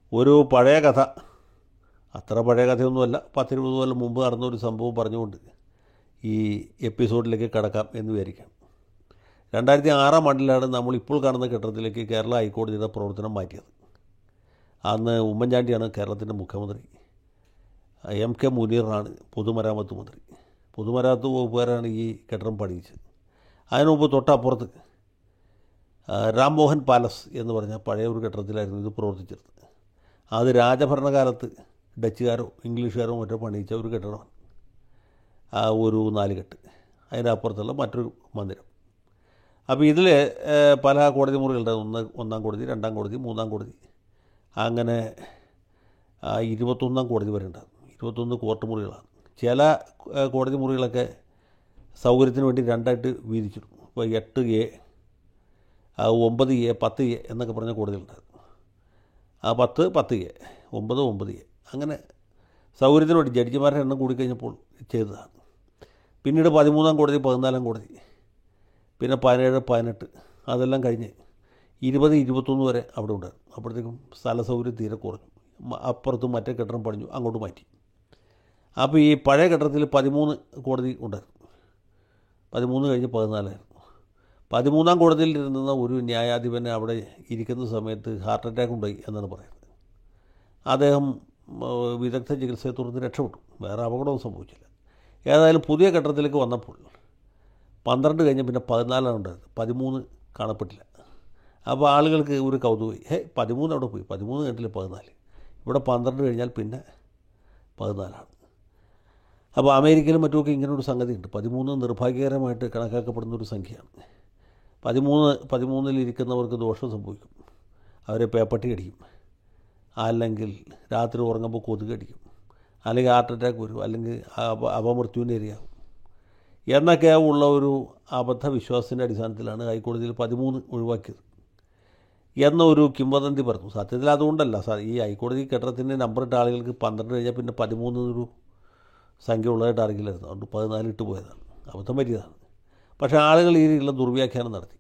ഒരു പഴയ കഥ അത്ര പഴയ കഥയൊന്നുമല്ല പത്തിരുപത് കൊല്ലം മുമ്പ് നടന്ന ഒരു സംഭവം പറഞ്ഞുകൊണ്ട് ഈ എപ്പിസോഡിലേക്ക് കടക്കാം എന്ന് വിചാരിക്കാം രണ്ടായിരത്തി ആറാം ആണ്ടിലാണ് നമ്മൾ ഇപ്പോൾ കാണുന്ന ഘട്ടത്തിലേക്ക് കേരള ഹൈക്കോടതിയുടെ പ്രവർത്തനം മാറ്റിയത് അന്ന് ഉമ്മൻചാണ്ടിയാണ് കേരളത്തിൻ്റെ മുഖ്യമന്ത്രി എം കെ മുനീറാണ് പൊതുമരാമത്ത് മന്ത്രി പൊതുമരാമത്ത് വകുപ്പുകാരാണ് ഈ കെട്ടിടം പണിയിച്ചത് അതിനു മുമ്പ് തൊട്ടപ്പുറത്ത് ആ, രാംമോഹൻ പാലസ് എന്ന് പറഞ്ഞ പഴയ ഒരു കെട്ടിടത്തിലായിരുന്നു ഇത് പ്രവർത്തിച്ചിരുന്നത് അത് രാജഭരണകാലത്ത് ഡച്ചുകാരോ ഇംഗ്ലീഷുകാരോ മറ്റോ പണിയിച്ച ഒരു കെട്ടിടമാണ് ആ ഒരു നാലുകെട്ട് അതിൻ്റെ അപ്പുറത്തുള്ള മറ്റൊരു മന്ദിരം അപ്പോൾ ഇതിൽ പല കോടതി മുറികളുണ്ട് ഒന്ന് ഒന്നാം കോടതി രണ്ടാം കോടതി മൂന്നാം കോടതി അങ്ങനെ ആ, ഇരുപത്തൊന്നാം കോടതി വരെ ഉണ്ടാകും ഇരുപത്തൊന്ന് കോർട്ട് മുറികളാണ് ചില ആ, കോടതി മുറികളൊക്കെ സൗകര്യത്തിന് വേണ്ടി രണ്ടായിട്ട് വീതിച്ചിടും ഇപ്പോൾ എട്ട് എ ആ, ഒമ്പത് എ പത്ത് എ എന്നൊക്കെ പറഞ്ഞ കോടതികളുണ്ടായിരുന്നു ആ പത്ത് പത്ത് എ ഒമ്പത് ഒമ്പത് എ അങ്ങനെ സൗകര്യത്തിന് വേണ്ടി ജഡ്ജിമാരുടെ എണ്ണം കൂടിക്കഴിഞ്ഞപ്പോൾ ചെയ്തതാണ് പിന്നീട് പതിമൂന്നാം കോടതി പതിനാലാം കോടതി പിന്നെ പതിനേഴ് പതിനെട്ട് അതെല്ലാം കഴിഞ്ഞ് ഇരുപത് ഇരുപത്തൊന്ന് വരെ അവിടെ ഉണ്ടായിരുന്നു അപ്പോഴത്തേക്കും സ്ഥല സൗകര്യം തീരെ കുറഞ്ഞു മ- അപ്പുറത്തും മറ്റേ കെട്ടിടം പണിഞ്ഞു അങ്ങോട്ട് മാറ്റി അപ്പോൾ ഈ പഴയ കെട്ടിടത്തിൽ പതിമൂന്ന് കോടതി ഉണ്ടായിരുന്നു പതിമൂന്ന് കഴിഞ്ഞ് പതിനാലായിരുന്നു പതിമൂന്നാം കോടതിയിൽ ഇരുന്ന ഒരു ന്യായാധിപനെ അവിടെ ഇരിക്കുന്ന സമയത്ത് ഹാർട്ട് അറ്റാക്ക് ഉണ്ടായി എന്നാണ് പറയുന്നത് അദ്ദേഹം ഉം, വിദഗ്ധ ചികിത്സയെ തുടർന്ന് രക്ഷപ്പെട്ടു വേറെ അപകടവും സംഭവിച്ചില്ല ഏതായാലും പുതിയ ഘട്ടത്തിലേക്ക് വന്നപ്പോൾ പന്ത്രണ്ട് കഴിഞ്ഞ് പിന്നെ പതിനാലാണ് ഉണ്ടായിരുന്നത് പതിമൂന്ന് കാണപ്പെട്ടില്ല അപ്പോൾ ആളുകൾക്ക് ഒരു കൗതുകമായി ഹേ പതിമൂന്ന് അവിടെ പോയി പതിമൂന്ന് കഴിഞ്ഞില്ല പതിനാല് ഇവിടെ പന്ത്രണ്ട് കഴിഞ്ഞാൽ പിന്നെ പതിനാലാണ് അപ്പോൾ അമേരിക്കയിലും മറ്റുമൊക്കെ ഇങ്ങനെ ഒരു സംഗതിയുണ്ട് പതിമൂന്ന് നിർഭാഗ്യകരമായിട്ട് കണക്കാക്കപ്പെടുന്ന ഒരു സംഖ്യയാണ് പതിമൂന്ന് പതിമൂന്നിലിരിക്കുന്നവർക്ക് ദോഷം സംഭവിക്കും അവരെ പേപ്പട്ടി അടിക്കും അല്ലെങ്കിൽ രാത്രി ഉറങ്ങുമ്പോൾ കൊതുക് അടിക്കും അല്ലെങ്കിൽ ഹാർട്ട് അറ്റാക്ക് വരും അല്ലെങ്കിൽ അപ അപമൃത്യുവിൻ്റെ ഇരയാകും എന്നൊക്കെ ഉള്ള ഒരു അബദ്ധ വിശ്വാസത്തിൻ്റെ അടിസ്ഥാനത്തിലാണ് ഹൈക്കോടതിയിൽ പതിമൂന്ന് ഒഴിവാക്കിയത് എന്ന ഒരു കിംവദന്തി പറഞ്ഞു സത്യത്തിൽ അതുകൊണ്ടല്ല സാർ ഈ ഹൈക്കോടതി കെട്ടിടത്തിൻ്റെ നമ്പർ ഇട്ട ആളുകൾക്ക് പന്ത്രണ്ട് കഴിഞ്ഞാൽ പിന്നെ പതിമൂന്ന് ഒരു സംഖ്യ ഉള്ളതായിട്ട് അറിയില്ലായിരുന്നു അതുകൊണ്ട് പതിനാല് ഇട്ട് പോയതാണ് അബദ്ധം പറ്റിയതാണ് പക്ഷേ ആളുകൾ ഈ രീതിയിലുള്ള ദുർവ്യാഖ്യാനം നടത്തി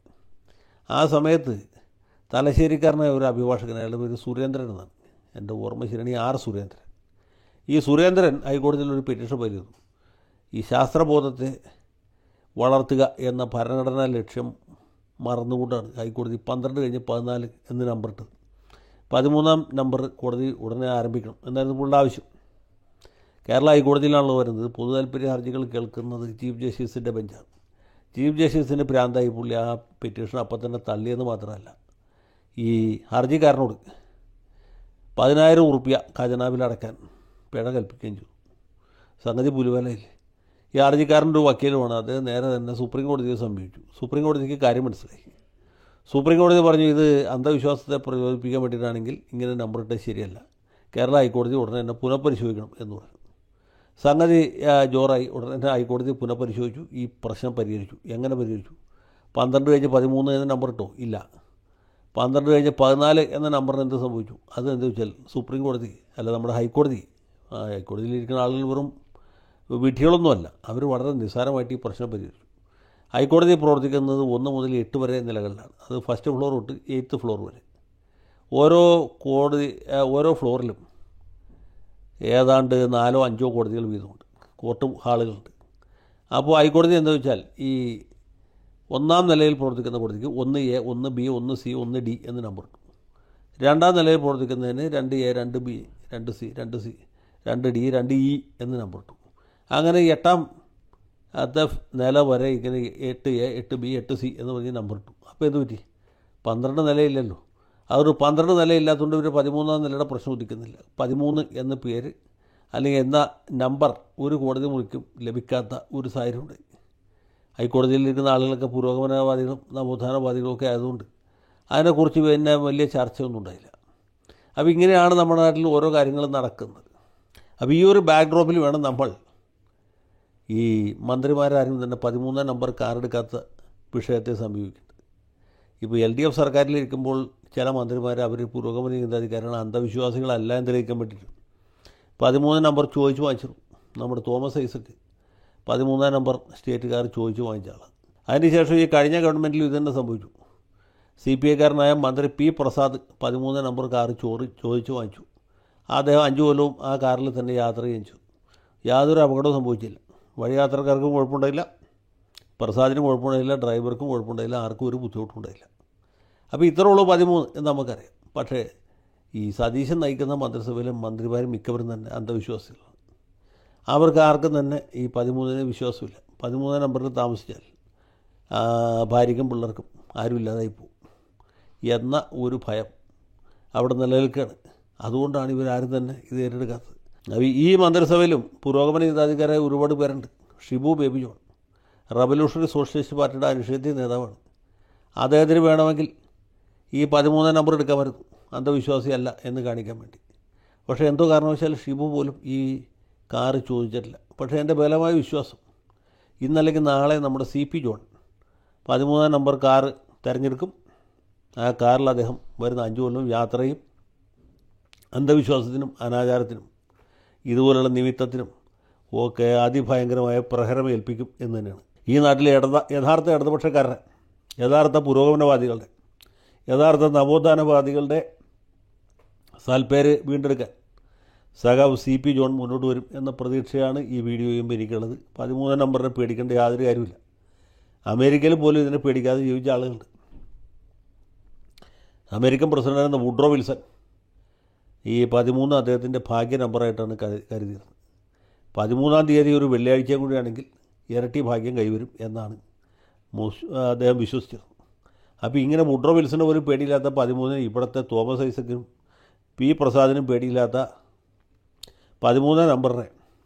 ആ സമയത്ത് തലശ്ശേരിക്കാരനായ ഒരു അഭിഭാഷകൻ അയാളുടെ പേര് സുരേന്ദ്രൻ എന്നാണ് എൻ്റെ ഓർമ്മ ശരിയാണെങ്കിൽ ആർ സുരേന്ദ്രൻ ഈ സുരേന്ദ്രൻ ഹൈക്കോടതിയിൽ ഒരു പെറ്റീഷൻ പതിരുന്നു ഈ ശാസ്ത്രബോധത്തെ വളർത്തുക എന്ന ഭരണഘടനാ ലക്ഷ്യം മറന്നുകൊണ്ടാണ് ഹൈക്കോടതി പന്ത്രണ്ട് കഴിഞ്ഞ് പതിനാല് എന്ന് നമ്പർ ഇട്ടത് പതിമൂന്നാം നമ്പർ കോടതി ഉടനെ ആരംഭിക്കണം എന്നായിരുന്നു പുള്ളിയുടെ ആവശ്യം കേരള ഹൈക്കോടതിയിലാണല്ലോ വരുന്നത് പൊതു താല്പര്യ ഹർജികൾ കേൾക്കുന്നത് ചീഫ് ജസ്റ്റിസിൻ്റെ ബെഞ്ചാണ് ചീഫ് ജസ്റ്റിസിന് ഭ്രാന്തായി പുള്ളി ആ പെറ്റീഷൻ അപ്പം തന്നെ തള്ളിയെന്ന് മാത്രമല്ല ഈ ഹർജിക്കാരനോട് പതിനായിരം ഉറുപ്പ്യ ഖജനാവിൽ അടയ്ക്കാൻ പിഴ കൽപ്പിക്കുകയും ചെയ്തു സംഗതി പുലിവലയില്ലേ ഈ ഹർജിക്കാരൻ്റെ ഒരു വക്കീലുമാണ് അദ്ദേഹം നേരെ തന്നെ സുപ്രീം കോടതിയെ സമീപിച്ചു സുപ്രീം കോടതിക്ക് കാര്യം മനസ്സിലായി സുപ്രീം കോടതി പറഞ്ഞു ഇത് അന്ധവിശ്വാസത്തെ പ്രചോദിപ്പിക്കാൻ വേണ്ടിയിട്ടാണെങ്കിൽ ഇങ്ങനെ നമ്പർ ഇട്ടത് ശരിയല്ല കേരള ഹൈക്കോടതി ഉടനെ തന്നെ പുനഃപരിശോധിക്കണം എന്ന് പറഞ്ഞു സംഗതി ആ, ജോറായി ഉടനെ തന്നെ ഹൈക്കോടതി പുനഃപരിശോധിച്ചു ഈ പ്രശ്നം പരിഹരിച്ചു എങ്ങനെ പരിഹരിച്ചു പന്ത്രണ്ട് കഴിഞ്ഞ് പതിമൂന്ന് എന്ന നമ്പർ ഇട്ടോ ഇല്ല പന്ത്രണ്ട് കഴിഞ്ഞ് പതിനാല് എന്ന നമ്പറിന് എന്ത് സംഭവിച്ചു അത് എന്ത് വെച്ചാൽ സുപ്രീം കോടതി അല്ല നമ്മുടെ ഹൈക്കോടതി ആ, ഹൈക്കോടതിയിലിരിക്കുന്ന ആളുകൾ വെറും വിഡ്ഢികളൊന്നുമല്ല അവർ വളരെ നിസ്സാരമായിട്ട് ഈ പ്രശ്നം പരിഹരിച്ചു ഹൈക്കോടതി പ്രവർത്തിക്കുന്നത് ഒന്ന് മുതൽ എട്ട് വരെ നിലകളിലാണ് അത് ഫസ്റ്റ് ഫ്ലോർ തൊട്ട് എയ്ത്ത് ഫ്ലോർ വരെ ഓരോ കോടതി ആ, ഓരോ ഫ്ലോറിലും ഏതാണ്ട് നാലോ അഞ്ചോ കോടതികൾ വീതമുണ്ട് കോർട്ട് ഹാളുകളുണ്ട് അപ്പോൾ ഹൈക്കോടതി എന്താ വെച്ചാൽ ഈ ഒന്നാം നിലയിൽ പ്രവർത്തിക്കുന്ന കോടതിക്ക് ഒന്ന് എ ഒന്ന് ബി ഒന്ന് സി ഒന്ന് ഡി എന്ന് നമ്പർ ഉണ്ട് രണ്ടാം നിലയിൽ പ്രവർത്തിക്കുന്നതിന് രണ്ട് എ രണ്ട് ബി രണ്ട് സി രണ്ട് സി രണ്ട് ഡി രണ്ട് ഇ എന്ന് നമ്പർ ഇട്ടു അങ്ങനെ എട്ടാം അത്തെ നില വരെ ഇങ്ങനെ എട്ട് എ എട്ട് ബി എട്ട് സി എന്ന് പറഞ്ഞ് നമ്പർ ഇട്ടു അപ്പോൾ എന്ത് പറ്റി പന്ത്രണ്ട് നിലയില്ലല്ലോ അതൊരു പന്ത്രണ്ട് നിലയില്ലാത്തതുകൊണ്ട് ഇവർ പതിമൂന്നാം നിലയുടെ പ്രശ്നം ഉദിക്കുന്നില്ല പതിമൂന്ന് എന്ന പേര് അല്ലെങ്കിൽ എന്ന നമ്പർ ഒരു കോടതി മുറിക്കും ലഭിക്കാത്ത ഒരു സാഹചര്യമുണ്ട് ഹൈക്കോടതിയിലിരിക്കുന്ന ആളുകളൊക്കെ പുരോഗമനവാദികളും നവോത്ഥാനവാദികളും ഒക്കെ ആയതുകൊണ്ട് അതിനെക്കുറിച്ച് പിന്നെ വലിയ ചർച്ചയൊന്നും ഉണ്ടായില്ല അപ്പോൾ ഇങ്ങനെയാണ് നമ്മുടെ നാട്ടിൽ ഓരോ കാര്യങ്ങളും നടക്കുന്നത് അപ്പോൾ ഈ ഒരു ബാക്ക്ഡ്രോപ്പിൽ വേണം നമ്മൾ ഈ മന്ത്രിമാരാരും തന്നെ പതിമൂന്നാം നമ്പർ കാറെടുക്കാത്ത വിഷയത്തെ സമീപിക്കുന്നത് ഇപ്പോൾ എൽ ഡി എഫ് സർക്കാരിലിരിക്കുമ്പോൾ ചില മന്ത്രിമാർ അവർ പുരോഗമന ചിന്താധികാരാണ് അന്ധവിശ്വാസികളല്ല എന്ന് തെളിയിക്കാൻ വേണ്ടിയിട്ട് പതിമൂന്ന് നമ്പർ ചോദിച്ചു വാങ്ങിച്ചു നമ്മുടെ തോമസ് ഐസക്ക് പതിമൂന്നാം നമ്പർ സ്റ്റേറ്റുകാർ ചോദിച്ചു വാങ്ങിച്ച ആളാണ് അതിനുശേഷം ഈ കഴിഞ്ഞ ഗവൺമെൻറ്റിൽ ഇത് തന്നെ സംഭവിച്ചു സി പി ഐക്കാരനായ മന്ത്രി പി പ്രസാദ് പതിമൂന്ന് നമ്പർ കാർ ചോറി ചോദിച്ചു വാങ്ങിച്ചു അദ്ദേഹം അഞ്ചു കൊല്ലവും ആ കാറിൽ തന്നെ യാത്ര ചെയ്യിച്ചു യാതൊരു അപകടവും സംഭവിച്ചില്ല വഴിയാത്രക്കാർക്കും കുഴപ്പമുണ്ടായില്ല പ്രസാദിനും കുഴപ്പമുണ്ടായില്ല ഡ്രൈവർക്കും കുഴപ്പമുണ്ടായില്ല ആർക്കും ഒരു ബുദ്ധിമുട്ടുണ്ടായില്ല അപ്പോൾ ഇത്രേ ഉള്ളൂ പതിമൂന്ന് എന്ന് നമുക്കറിയാം പക്ഷേ ഈ സതീശൻ നയിക്കുന്ന മന്ത്രിസഭയിലെ മന്ത്രിമാരും മിക്കവരും തന്നെ അന്ധവിശ്വാസികളാണ് അവർക്ക് ആർക്കും തന്നെ ഈ പതിമൂന്നിന് വിശ്വാസമില്ല പതിമൂന്നാം നമ്പറിൽ താമസിച്ചാൽ ആ, ഭാര്യയ്ക്കും പിള്ളേർക്കും ആരുമില്ലാതായി പോകും എന്ന ഒരു ഭയം അവിടെ നിലനിൽക്കുകയാണ് അതുകൊണ്ടാണ് ഇവരാരും തന്നെ ഇത് ഏറ്റെടുക്കാത്തത് അപ്പോൾ ഈ മന്ത്രിസഭയിലും പുരോഗമന ചിന്താധികാരായ ഒരുപാട് പേരുണ്ട് ഷിബു ബേബി ജോൺ റവല്യൂഷണറി സോഷ്യലിസ്റ്റ് പാർട്ടിയുടെ അനിഷേധ്യ നേതാവാണ് അദ്ദേഹത്തിന് വേണമെങ്കിൽ ഈ പതിമൂന്നാം നമ്പർ എടുക്കാമായിരുന്നു അന്ധവിശ്വാസിയല്ല എന്ന് കാണിക്കാൻ വേണ്ടി പക്ഷേ എന്തോ കാരണവശാൽ ഷിബു പോലും ഈ കാറ് ചോദിച്ചിട്ടില്ല പക്ഷേ എൻ്റെ ബലമായ വിശ്വാസം ഇന്നല്ലെങ്കിൽ നാളെ നമ്മുടെ സി പി ജോൺ പതിമൂന്നാം നമ്പർ കാറ് തിരഞ്ഞെടുക്കും ആ കാറിൽ അദ്ദേഹം വരുന്ന അഞ്ചു കൊല്ലം യാത്രയും അന്ധവിശ്വാസത്തിനും അനാചാരത്തിനും ഇതുപോലുള്ള നിമിത്തത്തിനും ഒക്കെ അതിഭയങ്കരമായ പ്രഹരം ഏൽപ്പിക്കും എന്ന് തന്നെയാണ് ഈ നാട്ടിലെ ഇടത യഥാർത്ഥ ഇടതുപക്ഷക്കാരുടെ യഥാർത്ഥ പുരോഗമനവാദികളുടെ യഥാർത്ഥ നവോത്ഥാനവാദികളുടെ സൽപ്പേര് വീണ്ടെടുക്കാൻ സഖാവ് സി പി ജോൺ മുന്നോട്ട് വരും എന്ന പ്രതീക്ഷയാണ് ഈ വീഡിയോയും എനിക്കുള്ളത് പതിമൂന്നാം നമ്പറിനെ പേടിക്കേണ്ട യാതൊരു കാര്യമില്ല അമേരിക്കയിൽ പോലും ഇതിനെ പേടിക്കാതെ ജീവിച്ച ആളുകളുണ്ട് അമേരിക്കൻ പ്രസിഡന്റായിരുന്ന വുഡ്രോ വിൽസൺ ഈ പതിമൂന്ന് അദ്ദേഹത്തിൻ്റെ ഭാഗ്യ നമ്പറായിട്ടാണ് കരു- കരുതിയത് പതിമൂന്നാം തീയതി ഒരു വെള്ളിയാഴ്ചയും കൂടിയാണെങ്കിൽ ഇരട്ടി ഭാഗ്യം കൈവരും എന്നാണ് മുസ് അദ്ദേഹം വിശ്വസിച്ചത് അപ്പോൾ ഇങ്ങനെ വുഡ്രോ വിൽസന് പോലും പേടിയില്ലാത്ത പതിമൂന്നിന് ഇവിടുത്തെ തോമസ് ഐസക്കിനും പി പ്രസാദിനും പേടിയില്ലാത്ത പതിമൂന്നാം നമ്പറിനെ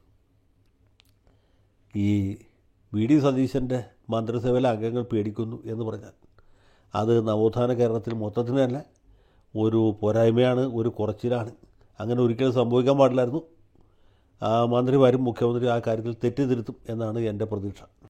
ഈ വി ഡി സതീശൻ്റെ മന്ത്രിസഭയിലെ അംഗങ്ങൾ പേടിക്കുന്നു എന്ന് പറഞ്ഞാൽ അത് നവോത്ഥാന കേരളത്തിൽ മൊത്തത്തിന് തന്നെ ഒരു പോരായ്മയാണ് ഒരു കുറച്ചിലാണ് അങ്ങനെ ഒരിക്കലും സംഭവിക്കാൻ പാടില്ലായിരുന്നു ആ മന്ത്രിമാരും മുഖ്യമന്ത്രി ആ കാര്യത്തിൽ തെറ്റിതിരുത്തും എന്നാണ് എൻ്റെ പ്രതീക്ഷ